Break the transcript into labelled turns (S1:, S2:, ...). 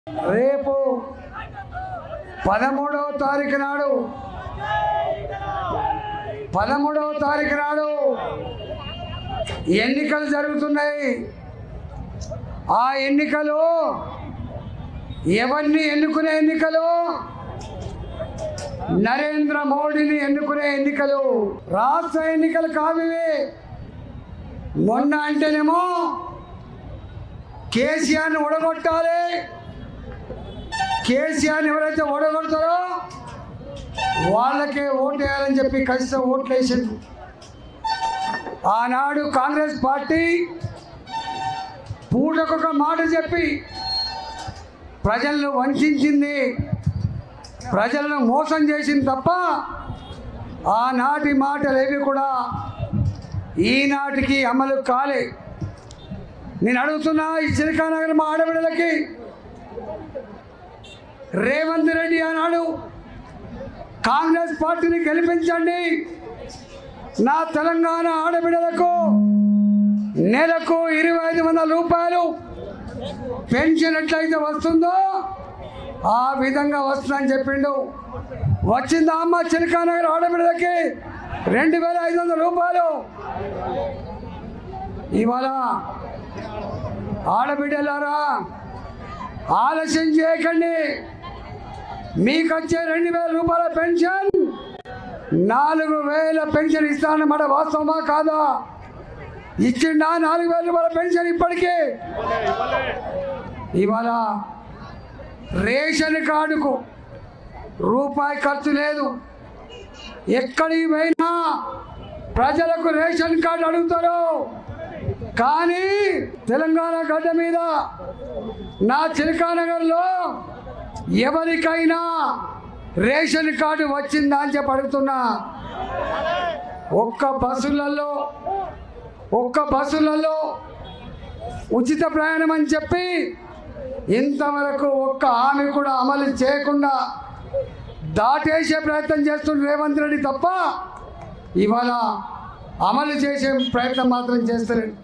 S1: రేపు పదమూడవ తారీఖు నాడు పదమూడవ తారీఖు నాడు ఎన్నికలు జరుగుతున్నాయి ఆ ఎన్నికలు ఎవరిని ఎన్నుకునే ఎన్నికలు నరేంద్ర మోడీని ఎన్నుకునే ఎన్నికలు రాష్ట్ర ఎన్నికలు కావివి మొన్న అంటేనేమో కేసీఆర్ని ఓడగొట్టాలి కేసీఆర్ని ఎవరైతే ఓడగొడతారో వాళ్ళకే ఓటు వేయాలని చెప్పి ఖచ్చితంగా ఓట్లు వేసింది ఆనాడు కాంగ్రెస్ పార్టీ పూటకొక మాట చెప్పి ప్రజలను వంచింది ప్రజలను మోసం చేసింది తప్ప ఆనాటి మాటలు ఏవి కూడా ఈనాటికి అమలు కాలే నేను అడుగుతున్నా ఈ చిలకానగర్ మా ఆడబిడ్డలకి రేవంత్ రెడ్డి అన్నాడు కాంగ్రెస్ పార్టీని గెలిపించండి నా తెలంగాణ ఆడబిడ్డలకు నెలకు ఇరవై ఐదు వందల రూపాయలు పెన్షన్ ఎట్లయితే వస్తుందో ఆ విధంగా వస్తుందని చెప్పిండు వచ్చిందా అమ్మ చిలకానగర్ ఆడబిడ్డలకి రెండు వేల ఐదు వందల రూపాయలు ఇవాళ ఆడబిడ్డలారా ఆలస్యం చేయకండి మీకు వచ్చే రెండు వేల రూపాయల పెన్షన్ నాలుగు వేల పెన్షన్ ఇస్తానన్నమాట వాస్తవమా కాదా ఇచ్చిండా నాలుగు వేల రూపాయల పెన్షన్ ఇప్పటికే ఇవాళ రేషన్ కార్డుకు రూపాయి ఖర్చు లేదు ఎక్కడికి పోయినా ప్రజలకు రేషన్ కార్డు అడుగుతారు కానీ తెలంగాణ గడ్డ మీద నా చిలకానగర్లో ఎవరికైనా రేషన్ కార్డు వచ్చిందా అని చెప్పి అడుగుతున్నా ఒక్క బస్సులలో ఒక్క బస్సులలో ఉచిత ప్రయాణం అని చెప్పి ఇంతవరకు ఒక్క హామీ కూడా అమలు చేయకుండా దాటేసే ప్రయత్నం చేస్తున్న రేవంత్ రెడ్డి తప్ప ఇవాళ అమలు చేసే ప్రయత్నం మాత్రం చేస్తలేదు